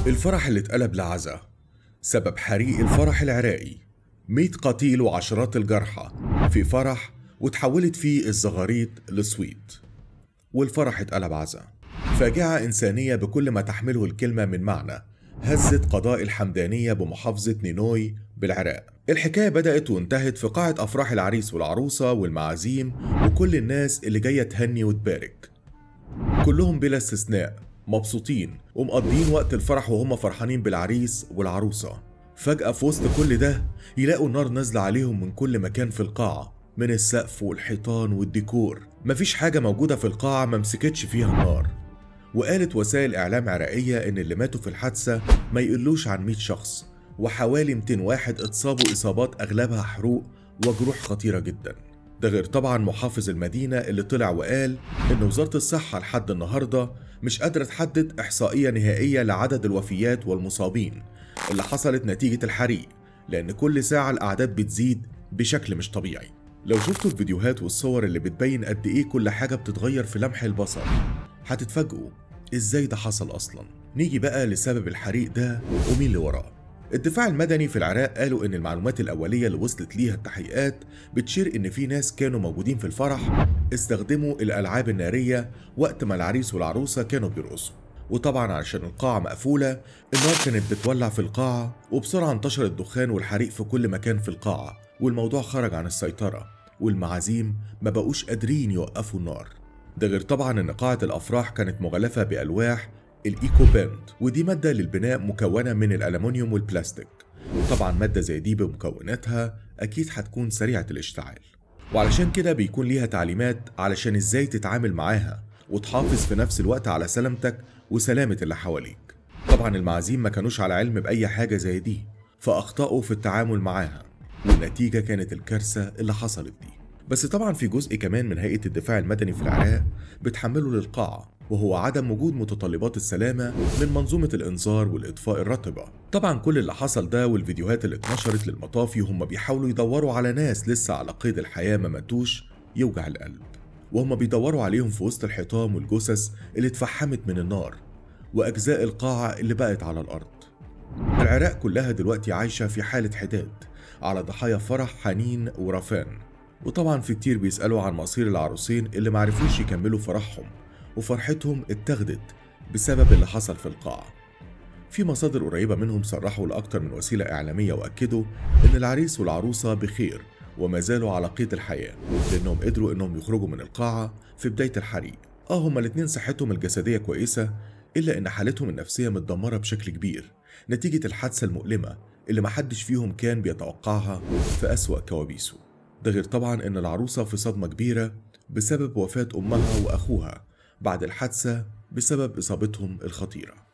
الفرح اللي اتقلب لعزا سبب حريق الفرح العراقي 100 قتيل وعشرات الجرحى في فرح وتحولت فيه الزغاريط لصويت والفرح اتقلب عزا فاجعة إنسانية بكل ما تحمله الكلمة من معنى هزت قضاء الحمدانية بمحافظة نينوي بالعراق الحكاية بدأت وانتهت في قاعة أفراح العريس والعروسة والمعازيم وكل الناس اللي جاية تهني وتبارك كلهم بلا استثناء مبسوطين ومقضيين وقت الفرح وهم فرحانين بالعريس والعروسة فجأة في وسط كل ده يلاقوا النار نازلة عليهم من كل مكان في القاعة من السقف والحيطان والديكور مفيش حاجة موجودة في القاعة ما مسكتش فيها النار وقالت وسائل إعلام عراقية إن اللي ماتوا في الحادثة ما يقلوش عن 100 شخص وحوالي 200 واحد اتصابوا إصابات أغلبها حروق وجروح خطيرة جدا ده غير طبعا محافظ المدينة اللي طلع وقال إن وزارة الصحة لحد النهاردة مش قادرة تحدد إحصائية نهائية لعدد الوفيات والمصابين اللي حصلت نتيجة الحريق لأن كل ساعة الأعداد بتزيد بشكل مش طبيعي لو شفتوا الفيديوهات والصور اللي بتبين قد إيه كل حاجة بتتغير في لمح البصر هتتفاجئوا إزاي ده حصل أصلا نيجي بقى لسبب الحريق ده ومين اللي وراه الدفاع المدني في العراق قالوا ان المعلومات الاوليه اللي وصلت ليها التحقيقات بتشير ان في ناس كانوا موجودين في الفرح استخدموا الالعاب الناريه وقت ما العريس والعروسه كانوا بيرقصوا وطبعا علشان القاعة مقفولة النار كانت بتولع في القاعة وبسرعة انتشر الدخان والحريق في كل مكان في القاعة والموضوع خرج عن السيطرة والمعازيم ما بقوش قادرين يوقفوا النار ده غير طبعا ان قاعة الافراح كانت مغلفة بالواح الايكو باند ودي مادة للبناء مكونة من الألمنيوم والبلاستيك طبعا مادة زي دي بمكوناتها أكيد هتكون سريعة الاشتعال وعلشان كده بيكون ليها تعليمات علشان ازاي تتعامل معاها وتحافظ في نفس الوقت على سلامتك وسلامة اللي حواليك طبعا المعازيم ما كانوش على علم بأي حاجة زي دي فأخطأوا في التعامل معاها والنتيجة كانت الكارثة اللي حصلت دي بس طبعا في جزء كمان من هيئة الدفاع المدني في العراق بتحمله للقاعة وهو عدم وجود متطلبات السلامة من منظومة الإنذار والإطفاء الرطبة طبعا كل اللي حصل ده والفيديوهات اللي اتنشرت للمطافي هم بيحاولوا يدوروا على ناس لسه على قيد الحياة ما ماتوش يوجع القلب وهم بيدوروا عليهم في وسط الحيطان والجثث اللي اتفحمت من النار وأجزاء القاعة اللي بقت على الأرض العراق كلها دلوقتي عايشة في حالة حداد على ضحايا فرح حنين ورفان وطبعا في كتير بيسألوا عن مصير العروسين اللي معرفوش يكملوا فرحهم وفرحتهم اتخذت بسبب اللي حصل في القاعة في مصادر قريبة منهم صرحوا لأكتر من وسيلة إعلامية وأكدوا إن العريس والعروسة بخير وما زالوا على قيد الحياة لأنهم قدروا إنهم يخرجوا من القاعة في بداية الحريق آه هما الاتنين صحتهم الجسدية كويسة إلا إن حالتهم النفسية متدمرة بشكل كبير نتيجة الحادثة المؤلمة اللي محدش فيهم كان بيتوقعها في أسوأ كوابيسه ده غير طبعا إن العروسة في صدمة كبيرة بسبب وفاة أمها وأخوها بعد الحادثة بسبب إصابتهم الخطيرة